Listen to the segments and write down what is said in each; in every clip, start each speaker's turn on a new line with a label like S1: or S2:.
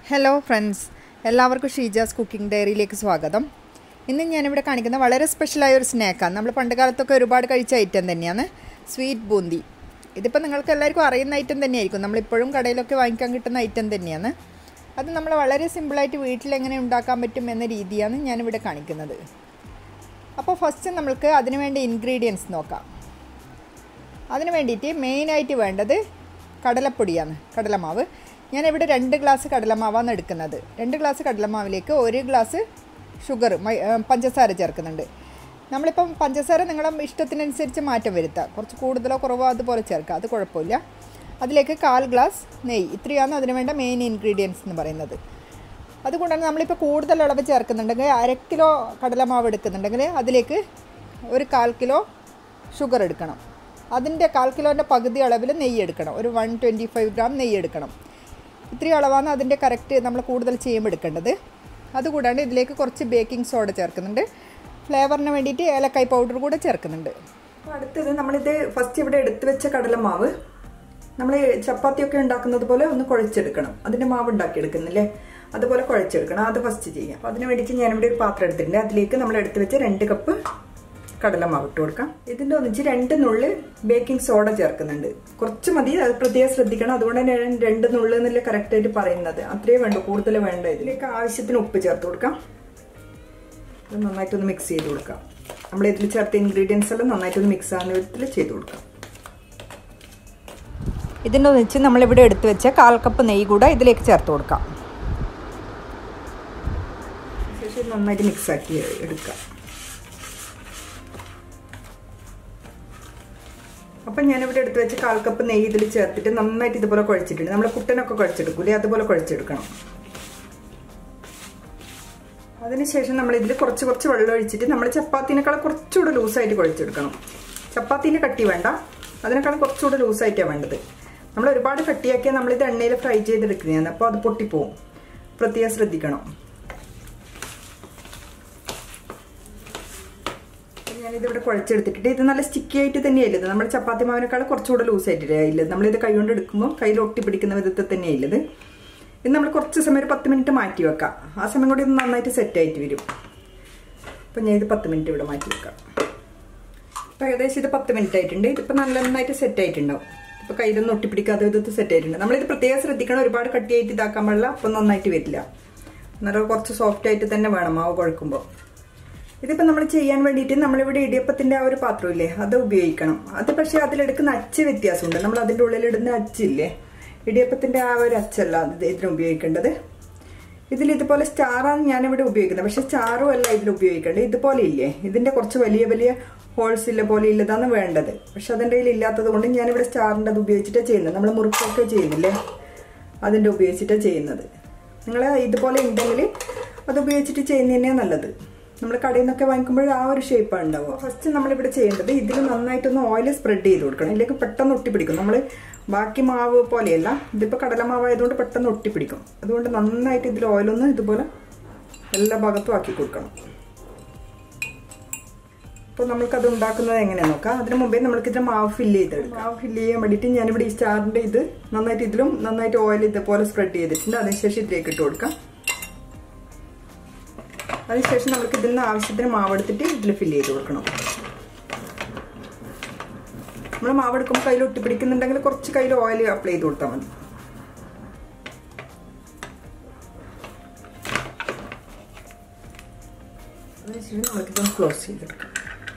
S1: hello friends എല്ലാവർക്കും Sheeja's cooking ഡയറിയിലേക്ക് സ്വാഗതം ഇന്ന് ഞാനിവിടെ കാണിക്കുന്ന വളരെ സ്പെഷ്യലായ ഒരു സ്നാക്കാണ് നമ്മൾ പണ്ട് കാലത്തൊക്കെ ഒരുപാട് കഴിച്ച ഐറ്റം തന്നെയാണ് സ്വീറ്റ് ബൂന്തി ഇതിപ്പോൾ നിങ്ങൾക്ക് എല്ലാവർക്കും അറിയുന്ന ഐറ്റം തന്നെയായിരിക്കും നമ്മളിപ്പോഴും കടയിലൊക്കെ വാങ്ങിക്കാൻ കിട്ടുന്ന ഐറ്റം തന്നെയാണ് അത് നമ്മൾ വളരെ സിമ്പിളായിട്ട് വീട്ടിൽ എങ്ങനെ ഉണ്ടാക്കാൻ പറ്റും എന്ന രീതിയാണ് ഞാനിവിടെ കാണിക്കുന്നത് അപ്പോൾ ഫസ്റ്റ് നമ്മൾക്ക് അതിന് വേണ്ട ഇൻഗ്രീഡിയൻസ് നോക്കാം അതിന് വേണ്ടിയിട്ട് മെയിനായിട്ട് വേണ്ടത് കടലപ്പൊടിയാണ് കടലമാവ് ഞാനിവിടെ രണ്ട് ഗ്ലാസ് കടലമാവാണ് എടുക്കുന്നത് രണ്ട് ഗ്ലാസ് കടലമാവിലേക്ക് ഒരു ഗ്ലാസ് ഷുഗർ പഞ്ചസാര ചേർക്കുന്നുണ്ട് നമ്മളിപ്പം പഞ്ചസാര നിങ്ങളുടെ ഇഷ്ടത്തിനനുസരിച്ച് മാറ്റം വരുത്തുക കുറച്ച് കൂടുതലോ കുറവോ അതുപോലെ ചേർക്കുക അത് കുഴപ്പമില്ല അതിലേക്ക് കാൽ ഗ്ലാസ് നെയ്യ് ഇത്രയാണ് അതിന് വേണ്ട മെയിൻ ഇൻഗ്രീഡിയൻസ് എന്ന് പറയുന്നത് അതുകൊണ്ടാണ് നമ്മളിപ്പോൾ കൂടുതൽ അളവ് ചേർക്കുന്നുണ്ടെങ്കിൽ അര കിലോ കടലമാവ് എടുക്കുന്നുണ്ടെങ്കിൽ അതിലേക്ക് ഒരു കാൽ കിലോ ഷുഗർ എടുക്കണം അതിൻ്റെ കാൽ കിലോൻ്റെ പകുതി അളവിൽ നെയ്യ് എടുക്കണം ഒരു വൺ ട്വൻറ്റി ഫൈവ് ഗ്രാം നെയ്യ് എടുക്കണം ഇത്രയും അളവാണ് അതിൻ്റെ കറക്റ്റ് നമ്മൾ കൂടുതൽ ചെയ്യുമ്പോൾ എടുക്കേണ്ടത് അതുകൂടാണ്ട് ഇതിലേക്ക് കുറച്ച് ബേക്കിംഗ് സോഡ ചേർക്കുന്നുണ്ട് ഫ്ലേവറിന് വേണ്ടിയിട്ട് ഏലക്കായ് പൗഡർ കൂടെ ചേർക്കുന്നുണ്ട്
S2: അപ്പോൾ അടുത്തത് നമ്മളിത് ഫസ്റ്റ് ഇവിടെ എടുത്തു വെച്ച കടലമാവ് നമ്മൾ ചപ്പാത്തിയൊക്കെ ഉണ്ടാക്കുന്നത് പോലെ ഒന്ന് കുഴച്ചെടുക്കണം അതിൻ്റെ മാവ് ഉണ്ടാക്കിയെടുക്കുന്നില്ലേ അതുപോലെ കുഴച്ചെടുക്കണം അത് ഫസ്റ്റ് ചെയ്യാം അപ്പോൾ അതിന് വേണ്ടിയിട്ട് ഞാനിവിടെ ഒരു പാത്രം എടുത്തിട്ടുണ്ട് അതിലേക്ക് നമ്മൾ എടുത്തു വെച്ച രണ്ട് കപ്പ് കടലമാവ് ഇട്ട് കൊടുക്കാം ഇതിൻ്റെ ഒന്നിച്ച് രണ്ട് നുള്ള് ബേക്കിംഗ് സോഡ ചേർക്കുന്നുണ്ട് കുറച്ച് മതി അത് പ്രത്യേകം ശ്രദ്ധിക്കണം അതുകൊണ്ട് തന്നെ ഞാൻ രണ്ട് നുള്ള് എന്നല്ലേ കറക്റ്റായിട്ട് പറയുന്നത് അത്രേ വേണ്ടു കൂടുതൽ വേണ്ട ഇതിലേക്ക് ആവശ്യത്തിന് ഉപ്പ് ചേർത്ത് കൊടുക്കാം ഇത് നന്നായിട്ടൊന്ന് മിക്സ് ചെയ്ത് കൊടുക്കാം നമ്മൾ ഇതിൽ ചേർത്ത ഇൻഗ്രീഡിയൻസ് എല്ലാം നന്നായിട്ടൊന്ന് മിക്സ് ആകുന്ന വിധത്തിൽ ചെയ്ത് കൊടുക്കാം
S1: ഇതിൻ്റെ ഒന്നിച്ച് നമ്മളിവിടെ എടുത്തു വെച്ച കാൽ കപ്പ് നെയ്യ് കൂടെ ഇതിലേക്ക് ചേർത്ത് കൊടുക്കാം
S2: ശേഷം നന്നായിട്ട് മിക്സ് ആക്കി എടുക്കാം അപ്പം ഞാനിവിടെ എടുത്ത് വെച്ച് കാൽ കപ്പ് നെയ്യ് ഇതിൽ ചേർത്തിട്ട് നന്നായിട്ട് ഇതുപോലെ കുഴച്ചിട്ടുണ്ട് നമ്മൾ കുട്ടനൊക്കെ കുഴച്ചെടുക്കൂലേ അതുപോലെ കുഴച്ചെടുക്കണം അതിനുശേഷം നമ്മൾ ഇതിൽ കുറച്ച് കുറച്ച് വെള്ളം ഒഴിച്ചിട്ട് നമ്മൾ ചപ്പാത്തിനേക്കാൾ കുറച്ചുകൂടെ ലൂസായിട്ട് കുഴച്ചെടുക്കണം ചപ്പാത്തിൻ്റെ കട്ടി വേണ്ട അതിനേക്കാൾ കുറച്ചുകൂടെ ലൂസായിട്ടാണ് വേണ്ടത് നമ്മൾ ഒരുപാട് കട്ടിയാക്കിയാൽ നമ്മളിത് എണ്ണയിൽ ഫ്രൈ ചെയ്തെടുക്കുന്നതാണ് അപ്പോൾ അത് പൊട്ടിപ്പോവും പ്രത്യേകം ശ്രദ്ധിക്കണം ഞാനിതിവിടെ കുഴച്ചെടുത്തിട്ട് ഇത് നല്ല സ്റ്റിക്കി ആയിട്ട് തന്നെയല്ലത് നമ്മൾ ചപ്പാത്തി മാവിനേക്കാൾ കുറച്ചുകൂടെ ലൂസായിട്ടില്ലേ ഇല്ലത് നമ്മളിത് കൈകൊണ്ട് എടുക്കുമ്പോൾ കയ്യിൽ ഒട്ടി പിടിക്കുന്ന വിധത്തിൽ തന്നെയില്ലത് ഇത് നമ്മൾ കുറച്ച് സമയം ഒരു പത്ത് മിനിറ്റ് മാറ്റി വെക്കാം ആ സമയം കൂടി ഇത് നന്നായിട്ട് സെറ്റ് ആയിട്ട് വരും അപ്പം ഞാൻ ഇത് പത്ത് മിനിറ്റ് ഇവിടെ മാറ്റി വെക്കാം അപ്പം ഏകദേശം ഇത് പത്ത് മിനിറ്റ് ആയിട്ടുണ്ട് ഇതിപ്പോൾ നല്ല നന്നായിട്ട് സെറ്റ് ആയിട്ടുണ്ടാവും ഇപ്പോൾ കയ്യിലൊന്നും ഒട്ടിപ്പിടിക്കാത്ത വിധത്തിൽ സെറ്റ് ആയിട്ടുണ്ട് നമ്മളിത് പ്രത്യേകം ശ്രദ്ധിക്കണം ഒരുപാട് കട്ടിയായിട്ട് ഇതാക്കാൻ പാടില്ല അപ്പം നന്നായിട്ട് വരില്ല എന്നാലും കുറച്ച് സോഫ്റ്റ് ആയിട്ട് തന്നെ വേണം മാവ് കുഴക്കുമ്പോൾ ഇതിപ്പോൾ നമ്മൾ ചെയ്യാൻ വേണ്ടിയിട്ട് നമ്മളിവിടെ ഇടിയപ്പത്തിൻ്റെ ആ ഒരു പാത്രമില്ലേ അത് ഉപയോഗിക്കണം അത് പക്ഷേ അതിലെടുക്കുന്ന അച്ച് വ്യത്യാസമുണ്ട് നമ്മൾ അതിൻ്റെ ഉള്ളിലിടുന്ന അച്ചില്ലേ ഇടിയപ്പത്തിൻ്റെ ആ ഒരു അച്ചല്ല ഇത് ഇതിന് ഉപയോഗിക്കേണ്ടത് ഇതിൽ ഇതുപോലെ സ്റ്റാറാണ് ഞാനിവിടെ ഉപയോഗിക്കുന്നത് പക്ഷെ സ്റ്റാറും അല്ല ഇതിൽ ഉപയോഗിക്കേണ്ടത് ഇതുപോലെ ഇല്ലേ ഇതിൻ്റെ കുറച്ച് വലിയ വലിയ ഹോൾസ് ഇല്ല പോലെ ഇല്ലതാണ് വേണ്ടത് പക്ഷെ അതിൻ്റെ കയ്യിൽ ഇല്ലാത്തത് കൊണ്ട് ഞാനിവിടെ സ്റ്റാറിൻ്റെ അത് ഉപയോഗിച്ചിട്ടാണ് ചെയ്യുന്നത് നമ്മൾ മുറുക്കൊക്കെ ചെയ്യുന്നില്ലേ അതിൻ്റെ ഉപയോഗിച്ചിട്ടാണ് ചെയ്യുന്നത് നിങ്ങൾ ഇതുപോലെ ഉണ്ടെങ്കിൽ അത് ഉപയോഗിച്ചിട്ട് ചെയ്യുന്നത് തന്നെയാണ് നല്ലത് നമ്മൾ കടയിൽ നിന്നൊക്കെ വാങ്ങിക്കുമ്പോൾ ആ ഒരു ഷേപ്പാണ് ഉണ്ടാവുക ഫസ്റ്റ് നമ്മളിവിടെ ചെയ്യേണ്ടത് ഇതിൽ നന്നായിട്ടൊന്ന് ഓയിൽ സ്പ്രെഡ് ചെയ്ത് കൊടുക്കണം ഇതിലേക്ക് പെട്ടെന്ന് ഒട്ടിപ്പിടിക്കും നമ്മൾ ബാക്കി മാവ് പോലെയല്ല ഇതിപ്പോൾ കടലമാവ് ആയതുകൊണ്ട് പെട്ടെന്ന് ഒട്ടിപ്പിടിക്കും അതുകൊണ്ട് നന്നായിട്ട് ഇതിൽ ഓയിലൊന്ന് ഇതുപോലെ എല്ലാ ഭാഗത്തും ആക്കി കൊടുക്കണം അപ്പോൾ നമുക്കത് ഉണ്ടാക്കുന്നത് എങ്ങനെയാണെന്ന് നോക്കാം അതിന് മുമ്പേ നമ്മൾക്ക് ഇതിൻ്റെ മാവ് ഫില്ല് ചെയ്തെടുക്കാം മാവ് ഫില്ല് ചെയ്യാൻ വേണ്ടിയിട്ട് ഞാനിവിടെ ഈ സ്റ്റാറിൻ്റെ ഇത് നന്നായിട്ട് ഇതിലും നന്നായിട്ട് ഓയിൽ ഇതുപോലെ സ്പ്രെഡ് ചെയ്തിട്ടുണ്ട് അതിനുശേഷം ഇതിലേക്ക് ഇട്ട് കൊടുക്കാം അതിനുശേഷം നമുക്ക് ഇതിൽ നിന്ന് ആവശ്യത്തിന് മാവെടുത്തിട്ട് ഇതിൽ ഫില്ല് ചെയ്ത് കൊടുക്കണം നമ്മൾ മാവെടുക്കുമ്പോൾ കയ്യിൽ ഒട്ടിപ്പിടിക്കുന്നുണ്ടെങ്കിൽ കുറച്ച് കയ്യിൽ ഓയിൽ അപ്ലൈ ചെയ്ത് കൊടുത്താൽ മതി അതിനുശേഷം നമുക്കിതൊന്ന് ക്ലോസ് ചെയ്തെടുക്കാം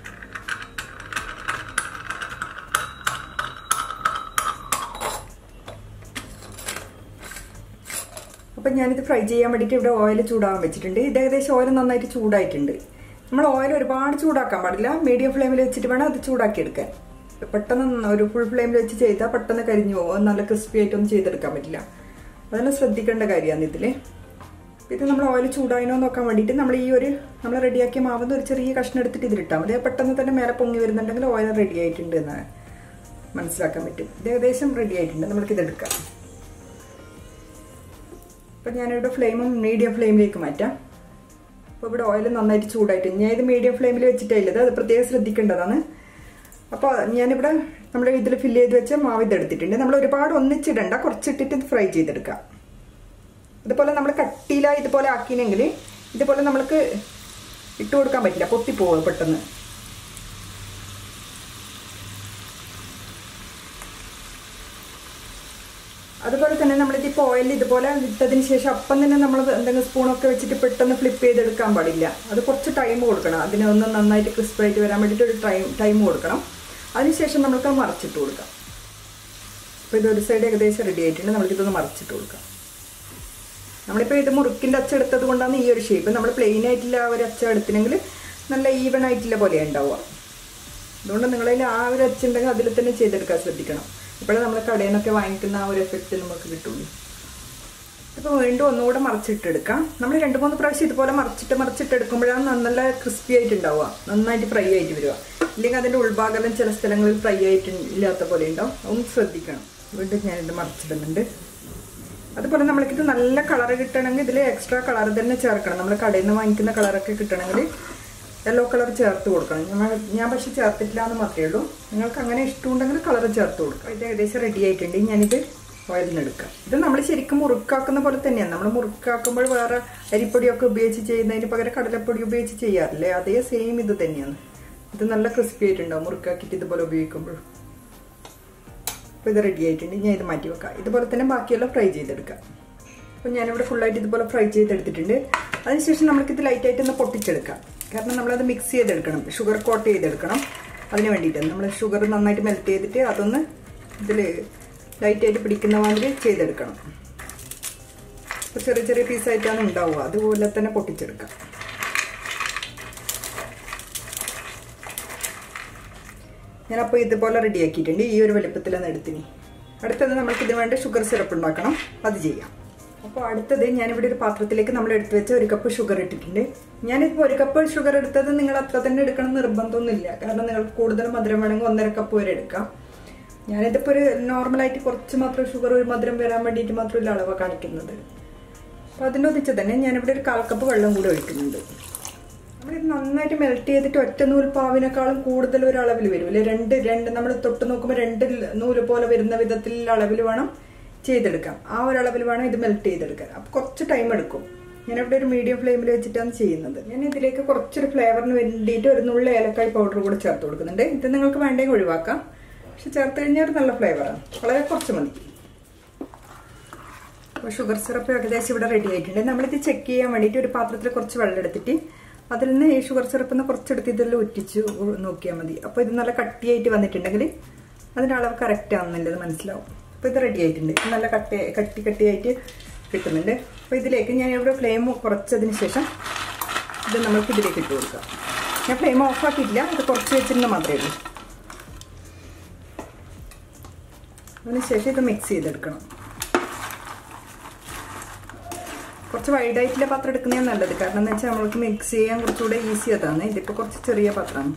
S2: അപ്പം ഞാനിത് ഫ്രൈ ചെയ്യാൻ വേണ്ടിയിട്ട് ഇവിടെ ഓയിൽ ചൂടാകാൻ വെച്ചിട്ടുണ്ട് ഇത് ഏകദേശം ഓയിൽ നന്നായിട്ട് ചൂടായിട്ടുണ്ട് നമ്മൾ ഓയിൽ ഒരുപാട് ചൂടാക്കാൻ പാടില്ല മീഡിയം ഫ്ലെയിമിൽ വെച്ചിട്ട് വേണം അത് ചൂടാക്കി എടുക്കാൻ പെട്ടെന്ന് ഒരു ഫുൾ ഫ്ലെയിമിൽ വെച്ച് ചെയ്താൽ പെട്ടെന്ന് കരിഞ്ഞു പോകും നല്ല ക്രിസ്പി ആയിട്ടൊന്നും ചെയ്തെടുക്കാൻ പറ്റില്ല അതെല്ലാം ശ്രദ്ധിക്കേണ്ട കാര്യമാണ് ഇതിൽ ഇത് നമ്മൾ ഓയിൽ ചൂടായിനോ നോക്കാൻ വേണ്ടിയിട്ട് നമ്മൾ ഈ ഒരു നമ്മൾ റെഡിയാക്കിയ മാവുന്ന ഒരു ചെറിയ കഷ്ണം എടുത്തിട്ട് ഇതിലിട്ടാൽ മതി പെട്ടെന്ന് തന്നെ മേലെ പൊങ്ങി വരുന്നുണ്ടെങ്കിൽ ഓയിൽ റെഡി ആയിട്ടുണ്ട് എന്ന് മനസ്സിലാക്കാൻ പറ്റും ഇത് ഏകദേശം റെഡി ആയിട്ടുണ്ട് നമ്മൾക്കിത് എടുക്കാം അപ്പം ഞാനിവിടെ ഫ്ലെയിമും മീഡിയം ഫ്ലെയിമിലേക്ക് മാറ്റാം അപ്പോൾ ഇവിടെ ഓയിൽ നന്നായിട്ട് ചൂടായിട്ട് ഞാൻ ഇത് മീഡിയം ഫ്ലെയിമിൽ വെച്ചിട്ടില്ലത് അത് പ്രത്യേകം ശ്രദ്ധിക്കേണ്ടതാണ് അപ്പോൾ ഞാനിവിടെ നമ്മൾ ഇതിൽ ഫില്ല് ചെയ്ത് വെച്ച മാവ് ഇതെടുത്തിട്ടുണ്ട് നമ്മൾ ഒരുപാട് ഒന്നിച്ചിടണ്ട കുറച്ചിട്ടിട്ട് ഇത് ഫ്രൈ ചെയ്തെടുക്കാം ഇതുപോലെ നമ്മൾ കട്ടിയില ഇതുപോലെ ആക്കിനെങ്കിൽ ഇതുപോലെ നമ്മൾക്ക് ഇട്ട് കൊടുക്കാൻ പറ്റില്ല പൊട്ടിപ്പോവുക പെട്ടെന്ന് അതുപോലെ തന്നെ നമ്മളിത് ഇപ്പോൾ ഓയിൽ ഇതുപോലെ ഇട്ടതിന് ശേഷം അപ്പം തന്നെ നമ്മൾ എന്തെങ്കിലും സ്പൂണൊക്കെ വെച്ചിട്ട് പെട്ടെന്ന് ഫ്ലിപ്പ് ചെയ്തെടുക്കാൻ പാടില്ല അത് കുറച്ച് ടൈം കൊടുക്കണം അതിനെ ഒന്ന് നന്നായിട്ട് ക്രിസ്പായിട്ട് വരാൻ വേണ്ടിയിട്ട് ഒരു ടൈം ടൈം കൊടുക്കണം അതിനുശേഷം നമുക്ക് അത് മറിച്ചിട്ട് കൊടുക്കാം അപ്പോൾ ഇത് ഒരു സൈഡ് ഏകദേശം റെഡി ആയിട്ടുണ്ട് നമുക്കിതൊന്ന് മറിച്ചിട്ട് കൊടുക്കാം നമ്മളിപ്പോൾ ഇത് മുറുക്കിൻ്റെ അച്ച എടുത്തത് കൊണ്ടാണ് ഈ ഒരു ഷേപ്പ് നമ്മൾ പ്ലെയിൻ ആയിട്ടുള്ള ആ ഒരു അച്ച എടുത്തിനെങ്കിൽ നല്ല ഈവൺ ആയിട്ടുള്ള പോലെ ഉണ്ടാവുക അതുകൊണ്ട് നിങ്ങളതിൽ ആ ഒരു അച്ച ഉണ്ടെങ്കിൽ അതിൽ തന്നെ ചെയ്തെടുക്കാൻ ശ്രദ്ധിക്കണം ഇപ്പോഴേ നമ്മൾ കടയിൽ നിന്നൊക്കെ വാങ്ങിക്കുന്ന ആ ഒരു എഫക്റ്റ് നമുക്ക് കിട്ടുള്ളൂ ഇപ്പോൾ വീണ്ടും ഒന്നുകൂടെ മറിച്ചിട്ടെടുക്കാം നമ്മൾ രണ്ട് മൂന്ന് പ്രാവശ്യം ഇതുപോലെ മറിച്ചിട്ട് മറിച്ചിട്ട് എടുക്കുമ്പോഴാണ് നല്ല ക്രിസ്പി ആയിട്ട് ഉണ്ടാവുക നന്നായിട്ട് ഫ്രൈ ആയിട്ട് വരിക ഇല്ലെങ്കിൽ അതിൻ്റെ ഉൾഭാഗം ചില സ്ഥലങ്ങളിൽ ഫ്രൈ ആയിട്ട് ഇല്ലാത്ത പോലെ ഉണ്ടാവും ഒന്ന് ശ്രദ്ധിക്കണം വീണ്ടും ഞാനിത് മറിച്ചിടുന്നുണ്ട് അതുപോലെ നമ്മൾക്കിത് നല്ല കളർ കിട്ടണമെങ്കിൽ ഇതിൽ എക്സ്ട്രാ കളർ തന്നെ ചേർക്കണം നമ്മൾ കടയിൽ നിന്ന് വാങ്ങിക്കുന്ന കളറൊക്കെ കിട്ടണമെങ്കിൽ യെല്ലോ കളർ ചേർത്ത് കൊടുക്കണം ഞാൻ ഞാൻ പക്ഷെ ചേർത്തിട്ടില്ല എന്ന് മാത്രമേ ഉള്ളൂ നിങ്ങൾക്ക് അങ്ങനെ ഇഷ്ടമുണ്ടെങ്കിൽ കളർ ചേർത്ത് കൊടുക്കാം ഇത് ഏകദേശം റെഡി ആയിട്ടുണ്ട് ഞാനിത് ഓയിൽ നിന്ന് എടുക്കാം ഇത് നമ്മൾ ശരിക്കും മുറുക്കാക്കുന്ന പോലെ തന്നെയാണ് നമ്മൾ മുറുക്കാക്കുമ്പോൾ വേറെ അരിപ്പൊടിയൊക്കെ ഉപയോഗിച്ച് ചെയ്യുന്നതിന് പകരം കടലപ്പൊടി ഉപയോഗിച്ച് ചെയ്യാറില്ലേ അതേ സെയിം ഇത് തന്നെയാണ് ഇത് നല്ല ക്രിസ്പി ആയിട്ടുണ്ടാവും മുറുക്കാക്കിയിട്ട് ഇതുപോലെ ഉപയോഗിക്കുമ്പോൾ അപ്പോൾ ഇത് റെഡി ആയിട്ടുണ്ട് ഞാൻ ഇത് മാറ്റി വെക്കാം ഇതുപോലെ തന്നെ ബാക്കിയെല്ലാം ഫ്രൈ ചെയ്തെടുക്കാം അപ്പോൾ ഞാനിവിടെ ഫുള്ളായിട്ട് ഇതുപോലെ ഫ്രൈ ചെയ്തെടുത്തിട്ടുണ്ട് അതിനുശേഷം നമുക്കിത് ലൈറ്റായിട്ട് ഒന്ന് പൊട്ടിച്ചെടുക്കാം കാരണം നമ്മളത് മിക്സ് ചെയ്തെടുക്കണം ഷുഗർ കോട്ട് ചെയ്തെടുക്കണം അതിന് വേണ്ടിയിട്ട് നമ്മൾ ഷുഗർ നന്നായിട്ട് മെൽറ്റ് ചെയ്തിട്ട് അതൊന്ന് ഇതിൽ ലൈറ്റായിട്ട് പിടിക്കുന്ന മാതിരി ചെയ്തെടുക്കണം അപ്പോൾ ചെറിയ ചെറിയ പീസായിട്ടാണ് ഉണ്ടാവുക അതുപോലെ തന്നെ പൊട്ടിച്ചെടുക്കാം ഞാനപ്പോൾ ഇതുപോലെ റെഡിയാക്കിയിട്ടുണ്ട് ഈ ഒരു വലുപ്പത്തിലാണ് എടുത്തിന് അടുത്തത് നമ്മൾക്ക് ഇതിന് വേണ്ടി ഷുഗർ സിറപ്പ് ഉണ്ടാക്കണം അത് ചെയ്യാം അപ്പോൾ അടുത്തത് ഞാനിവിടെ ഒരു പാത്രത്തിലേക്ക് നമ്മൾ എടുത്തു വെച്ച ഒരു കപ്പ് ഷുഗർ ഇട്ടിട്ടുണ്ട് ഞാനിപ്പോൾ ഒരു കപ്പ് ഷുഗർ എടുത്തത് നിങ്ങൾ അത്ര തന്നെ എടുക്കണം നിർബന്ധമൊന്നുമില്ല കാരണം നിങ്ങൾക്ക് കൂടുതൽ മധുരം വേണമെങ്കിൽ ഒന്നര കപ്പ് വരെ എടുക്കാം ഞാനിതിപ്പോൾ ഒരു നോർമലായിട്ട് കുറച്ച് മാത്രം ഷുഗർ ഒരു മധുരം വരാൻ വേണ്ടിയിട്ട് മാത്രമല്ല അളവ് കാണിക്കുന്നത് അപ്പോൾ അതിനൊതിച്ച് തന്നെ ഞാനിവിടെ ഒരു കാൽ കപ്പ് വെള്ളം കൂടി ഒഴിക്കുന്നുണ്ട് നമ്മളിത് നന്നായിട്ട് മെൽറ്റ് ചെയ്തിട്ട് ഒറ്റ നൂൽ പാവിനേക്കാളും കൂടുതൽ ഒരു അളവിൽ വരും അല്ലെ രണ്ട് രണ്ട് നമ്മൾ തൊട്ട് നോക്കുമ്പോൾ രണ്ട് നൂല് പോലെ വരുന്ന വിധത്തിൽ അളവിൽ വേണം ചെയ്തെടുക്കാം ആ ഒരു അളവിൽ വേണം ഇത് മെൽറ്റ് ചെയ്തെടുക്കാൻ അപ്പോൾ കുറച്ച് ടൈം എടുക്കും ഞാനിവിടെ ഒരു മീഡിയം ഫ്ലെയിമിൽ വെച്ചിട്ടാണ് ചെയ്യുന്നത് ഞാൻ ഇതിലേക്ക് കുറച്ചൊരു ഫ്ലേവറിന് വേണ്ടിയിട്ട് ഒരു നുള്ള ഏലക്കായ് പൗഡർ കൂടെ ചേർത്ത് കൊടുക്കുന്നുണ്ട് ഇത് നിങ്ങൾക്ക് വേണ്ടെങ്കിൽ ഒഴിവാക്കാം പക്ഷെ ചേർത്ത് കഴിഞ്ഞാൽ ഒരു നല്ല ഫ്ലേവറാണ് വളരെ കുറച്ച് മതി അപ്പോൾ ഷുഗർ സിറപ്പ് ഏകദേശം ഇവിടെ റെഡി ആയിട്ടുണ്ട് നമ്മളിത് ചെക്ക് ചെയ്യാൻ വേണ്ടിയിട്ട് ഒരു പാത്രത്തിൽ കുറച്ച് വെള്ളം എടുത്തിട്ട് അതിൽ നിന്ന് ഈ ഷുഗർ സിറപ്പ് നിന്ന് കുറച്ചെടുത്ത് ഇതിൽ ഒറ്റിച്ച് നോക്കിയാൽ മതി അപ്പോൾ ഇത് നല്ല കട്ടിയായിട്ട് വന്നിട്ടുണ്ടെങ്കിൽ അതിൻ്റെ അളവ് കറക്റ്റ് ആണെന്നുള്ളത് മനസ്സിലാവും അപ്പോൾ ഇത് റെഡി ആയിട്ടുണ്ട് നല്ല കട്ടി കട്ടി കട്ടിയായിട്ട് കിട്ടുന്നുണ്ട് അപ്പോൾ ഇതിലേക്ക് ഞാൻ ഇവിടെ ഫ്ലെയിം കുറച്ചതിന് ശേഷം ഇത് നമ്മൾക്ക് ഇതിലേക്ക് ഇട്ട് കൊടുക്കാം ഞാൻ ഫ്ലെയിം ഓഫ് ആക്കിയിട്ടില്ല ഇത് കുറച്ച് വെച്ചിരുന്ന മാത്രമേ ഉള്ളൂ അതിനുശേഷം ഇത് മിക്സ് ചെയ്തെടുക്കണം കുറച്ച് വൈഡായിട്ടുള്ള പാത്രം എടുക്കുന്നതാണ് നല്ലത് കാരണം എന്ന് വെച്ചാൽ നമ്മൾക്ക് മിക്സ് ചെയ്യാൻ കുറച്ചുകൂടെ ഈസി അതാണ് ഇതിപ്പോൾ കുറച്ച് ചെറിയ പാത്രമാണ്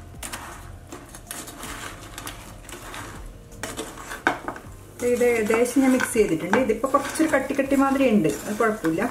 S2: ഇത് ഏകദേശം ഞാൻ മിക്സ് ചെയ്തിട്ടുണ്ട് ഇതിപ്പോൾ കുറച്ചൊരു കട്ടി കട്ടി മാതിരി ഉണ്ട് അത് കുഴപ്പമില്ല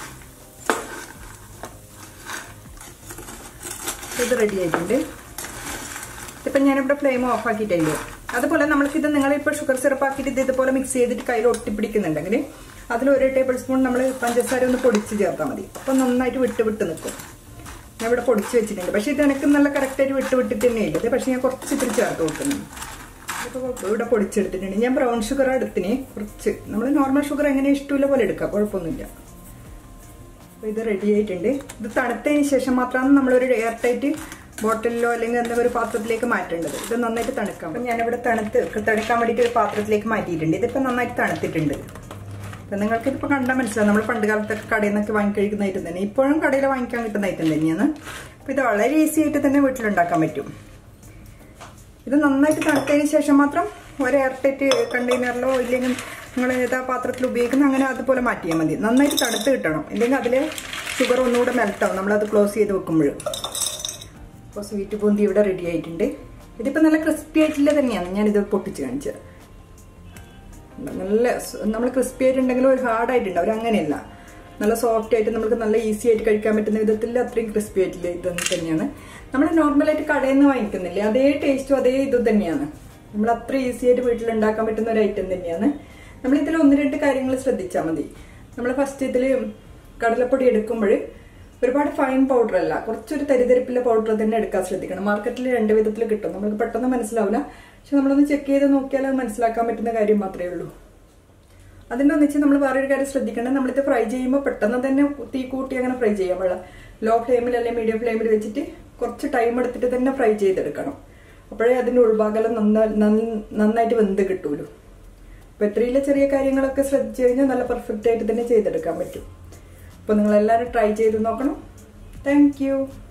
S2: ഇത് റെഡി ആയിട്ടുണ്ട് ഇതിപ്പോൾ ഞാനിവിടെ ഫ്ലെയിം ഓഫ് ആക്കിയിട്ടുണ്ട് അതുപോലെ നമ്മൾക്കിത് നിങ്ങളിപ്പോൾ ഷുഗർ സിറപ്പ് ആക്കിയിട്ട് ഇത് ഇതുപോലെ മിക്സ് ചെയ്തിട്ട് കയ്യിൽ ഒട്ടിപ്പിടിക്കുന്നുണ്ടെങ്കിൽ അതിൽ ഒരു ടേബിൾ സ്പൂൺ നമ്മൾ പഞ്ചസാര ഒന്ന് പൊടിച്ച് ചേർത്താൽ മതി അപ്പോൾ നന്നായിട്ട് വിട്ട് വിട്ട് നിൽക്കും ഞാൻ ഇവിടെ പൊടിച്ച് വെച്ചിട്ടുണ്ട് പക്ഷേ ഇത് എനിക്ക് നല്ല കറക്റ്റായിട്ട് വിട്ട് വിട്ടിട്ട് തന്നെ ഇല്ലത് പക്ഷേ ഞാൻ കുറച്ച് ഇത്തിരി ചേർത്ത് കൊടുക്കുന്നുണ്ട് ഇപ്പോൾ ഇവിടെ പൊടിച്ചെടുത്തിട്ടുണ്ട് ഞാൻ ബ്രൗൺ ഷുഗർ എടുത്തിന് കുറച്ച് നമ്മൾ നോർമൽ ഷുഗർ എങ്ങനെ ഇഷ്ടമില്ല പോലെ എടുക്കാം കുഴപ്പമൊന്നുമില്ല അപ്പോൾ ഇത് റെഡി ആയിട്ടുണ്ട് ഇത് തണുത്തതിന് ശേഷം മാത്രമാണ് നമ്മളൊരു എയർ ടൈറ്റ് ബോട്ടിലിലോ അല്ലെങ്കിൽ എന്തെങ്കിലും ഒരു പാത്രത്തിലേക്ക് മാറ്റേണ്ടത് ഇത് നന്നായിട്ട് തണുക്കാം അപ്പം ഞാനിവിടെ തണുത്ത് തണുക്കാൻ വേണ്ടിയിട്ട് ഒരു പാത്രത്തിലേക്ക് മാറ്റിയിട്ടുണ്ട് ഇതിപ്പോൾ നന്നായിട്ട് തണുത്തിട്ടുണ്ട് അപ്പം നിങ്ങൾക്ക് ഇതിപ്പോൾ കണ്ടാൽ മനസ്സിലാവും നമ്മൾ പണ്ട് കാലത്തൊക്കെ കടയിൽ നിന്നൊക്കെ വാങ്ങിക്കഴിക്കുന്ന ഐറ്റം തന്നെ ഇപ്പോഴും കടയിൽ വാങ്ങിക്കാൻ കിട്ടുന്ന ഐറ്റം തന്നെയാണ് അപ്പോൾ ഇത് വളരെ ഈസി ആയിട്ട് തന്നെ വീട്ടിലുണ്ടാക്കാൻ പറ്റും ഇത് നന്നായിട്ട് തണുത്തതിന് ശേഷം മാത്രം ഒരു എയർ ടൈറ്റ് കണ്ടെയ്നറിലോ ഇല്ലെങ്കിൽ നിങ്ങൾ ഏതാ പാത്രത്തിൽ ഉപയോഗിക്കുന്ന അങ്ങനെ അതുപോലെ മാറ്റിയാൽ മതി നന്നായിട്ട് തണുത്ത് കിട്ടണം ഇല്ലെങ്കിൽ അതിൽ ഷുഗർ ഒന്നുകൂടെ മെൽട്ടാവും നമ്മളത് ക്ലോസ് ചെയ്ത് വെക്കുമ്പോൾ അപ്പോൾ സ്വീറ്റ് ബൂന്തി ഇവിടെ റെഡി ആയിട്ടുണ്ട് ഇതിപ്പോൾ നല്ല ക്രിസ്പി ആയിട്ടുള്ള തന്നെയാണ് ഞാനിത് പൊട്ടിച്ച് കാണിച്ചത് നല്ല നമ്മൾ ക്രിസ്പി ആയിട്ടുണ്ടെങ്കിലും ഒരു ഹാർഡ് ആയിട്ടുണ്ടാവും അങ്ങനെയല്ല നല്ല സോഫ്റ്റ് ആയിട്ട് നമുക്ക് നല്ല ഈസി ആയിട്ട് കഴിക്കാൻ പറ്റുന്ന വിധത്തിൽ അത്രയും ക്രിസ്പി ആയിട്ടില്ല ഇത് തന്നെയാണ് നമ്മൾ നോർമലായിട്ട് കടയിൽ നിന്ന് വാങ്ങിക്കുന്നില്ലേ അതേ ടേസ്റ്റും അതേ ഇതും തന്നെയാണ് നമ്മൾ അത്ര ഈസി ആയിട്ട് വീട്ടിൽ ഉണ്ടാക്കാൻ പറ്റുന്ന ഒരു ഐറ്റം തന്നെയാണ് നമ്മൾ ഇതിൽ ഒന്ന് രണ്ട് കാര്യങ്ങൾ ശ്രദ്ധിച്ചാൽ മതി നമ്മൾ ഫസ്റ്റ് ഇതിൽ കടലപ്പൊടി എടുക്കുമ്പോൾ ഒരുപാട് ഫൈൻ പൗഡർ അല്ല കുറച്ചൊരു തരിതരിപ്പിലെ പൗഡർ തന്നെ എടുക്കാൻ ശ്രദ്ധിക്കണം മാർക്കറ്റിൽ രണ്ട് വിധത്തിൽ കിട്ടും നമുക്ക് പെട്ടെന്ന് മനസ്സിലാവില്ല പക്ഷെ നമ്മളൊന്ന് ചെക്ക് ചെയ്ത് നോക്കിയാൽ അത് മനസ്സിലാക്കാൻ പറ്റുന്ന കാര്യം മാത്രമേ ഉള്ളൂ അതിൻ്റെ ഒന്നിച്ച് നമ്മൾ വേറൊരു കാര്യം ശ്രദ്ധിക്കണം നമ്മളിത് ഫ്രൈ ചെയ്യുമ്പോൾ പെട്ടെന്ന് തന്നെ തീ കൂട്ടി അങ്ങനെ ഫ്രൈ ചെയ്യാൻ പാടില്ല ലോ ഫ്ലെയിമിൽ അല്ലെങ്കിൽ മീഡിയം ഫ്ലെയിമിൽ വെച്ചിട്ട് കുറച്ച് ടൈം എടുത്തിട്ട് തന്നെ ഫ്രൈ ചെയ്തെടുക്കണം അപ്പോഴേ അതിൻ്റെ ഉൾഭാഗം നന്നായിട്ട് വെന്ത് കിട്ടൂലൂ അപ്പോൾ എത്രയിലെ ചെറിയ കാര്യങ്ങളൊക്കെ ശ്രദ്ധിച്ചു കഴിഞ്ഞാൽ നല്ല പെർഫെക്റ്റ് ആയിട്ട് തന്നെ ചെയ്തെടുക്കാൻ പറ്റും അപ്പോൾ നിങ്ങളെല്ലാവരും ട്രൈ ചെയ്ത് നോക്കണം താങ്ക്